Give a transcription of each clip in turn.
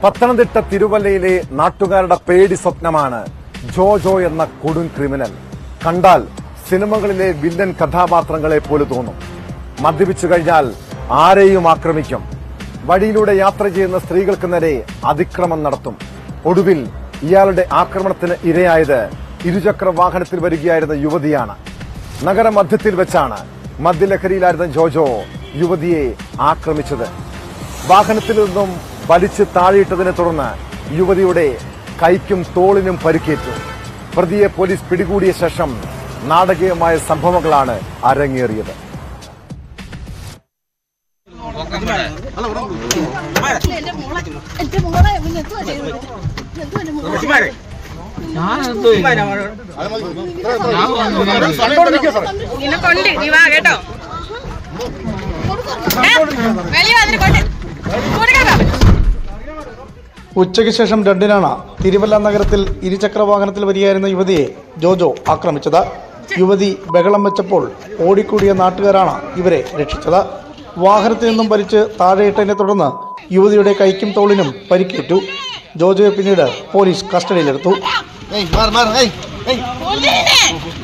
പത്തനംതിട്ട തിരുവല്ലയിലെ നാട്ടുകാരുടെ പേടി സ്വപ്നമാണ് ജോജോ എന്ന കൊടും ക്രിമിനൽ കണ്ടാൽ സിനിമകളിലെ വില്ലൻ കഥാപാത്രങ്ങളെ പോലെ തോന്നും മദ്യപിച്ചു കഴിഞ്ഞാൽ ആരെയും ആക്രമിക്കും വഴിയിലൂടെ യാത്ര ചെയ്യുന്ന സ്ത്രീകൾക്ക് നേരെ അതിക്രമം നടത്തും ഒടുവിൽ ഇയാളുടെ ആക്രമണത്തിന് ഇരയായത് ഇരുചക്ര വാഹനത്തിൽ വരികയായിരുന്ന യുവതിയാണ് നഗരമധ്യത്തിൽ വെച്ചാണ് മദ്യലഹരിയിലായിരുന്ന ജോജോ യുവതിയെ ആക്രമിച്ചത് വാഹനത്തിൽ നിന്നും വലിച്ചു താഴെയിട്ടതിനെ തുടർന്ന് യുവതിയുടെ കൈക്കും തോളിനും പരിക്കേറ്റു പ്രതിയെ പോലീസ് പിടികൂടിയ ശേഷം നാടകീയമായ സംഭവങ്ങളാണ് അരങ്ങേറിയത് എന്റെ മോളെ എന്റെ മോളെ ഇവൻ എന്തുവാ ചെയ്തത്? എന്തുവാ എന്റെ മോളെ? നിന്നെ കൊണ്ട് നീ വാ കേട്ടോ ഏ, വെളിയിൽ വന്നിട്ട് കൊണ്ട് കൊടുക്കാം ഉച്ചയ്ക്ക് ശേഷം രണ്ടിനാണ് തിരുവല്ല നഗരത്തിൽ ഇരുചക്ര വാഹനത്തിൽ വരികയായിരുന്ന യുവതിയെ ജോജോ ആക്രമിച്ചത് യുവതി ബഹളം വെച്ചപ്പോൾ ഓടിക്കൂടിയ നാട്ടുകാരാണ് ഇവരെ രക്ഷിച്ചത് വാഹനത്തിൽ നിന്നും വലിച്ച് താഴെയിട്ടതിനെ തുടർന്ന് യുവതിയുടെ കൈക്കും തോളിനും പരിക്കേറ്റു ജോജോയെ പിന്നീട് പോലീസ് കസ്റ്റഡിയിലെടുത്തു കൊല്ലിനെ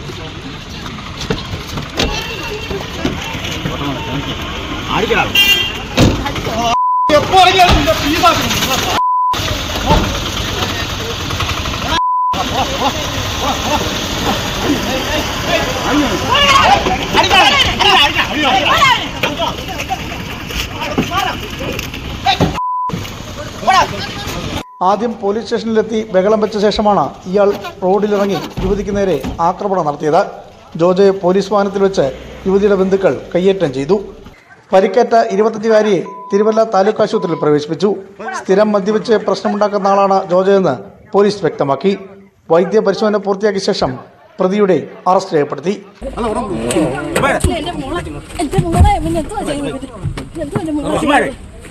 ആദ്യം പോലീസ് സ്റ്റേഷനിലെത്തി ബഹളം വെച്ച ശേഷമാണ് ഇയാൾ റോഡിലിറങ്ങി യുവതിക്ക് നേരെ ആക്രമണം നടത്തിയത് ജോജയെ പോലീസ് വാഹനത്തിൽ വെച്ച് യുവതിയുടെ ബന്ധുക്കൾ കയ്യേറ്റം ചെയ്തു പരിക്കേറ്റ ഇരുപത്തഞ്ചുകാരിയെ തിരുവല്ല താലൂക്ക് ആശുപത്രിയിൽ പ്രവേശിപ്പിച്ചു സ്ഥിരം മദ്യവെച്ച് പ്രശ്നമുണ്ടാക്കുന്ന ആളാണ് ജോജയെന്ന് പോലീസ് വ്യക്തമാക്കി വൈദ്യ പരിശോധന പൂർത്തിയാക്കിയ ശേഷം പ്രതിയുടെ അറസ്റ്റ് രേഖപ്പെടുത്തി എന്റെ മോളെ എന്റെ മോളെ ഇവൻ എന്തുവാ ചെയ്തത്? എന്തുവാ എന്റെ മോളെ?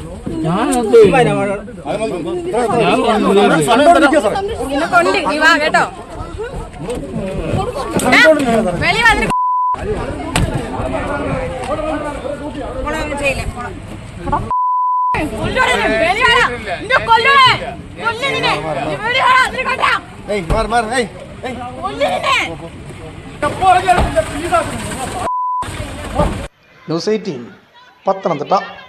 നിന്നെ കൊണ്ട് നീ വാ കേട്ടോ ഏ, വെളിയിൽ വന്നിട്ട് മോളെ ചെയ്യില്ല കൊല്ലുവാ വെളിയിൽ വാ നിന്നെ കൊല്ലുവേ കൊല്ലിനെ വെളിയിൽ വാ അതിന് കൊണ്ടാ കൊല്ലിനെ ന്യൂസ് എയ്റ്റീൻ പത്തനംതിട്ട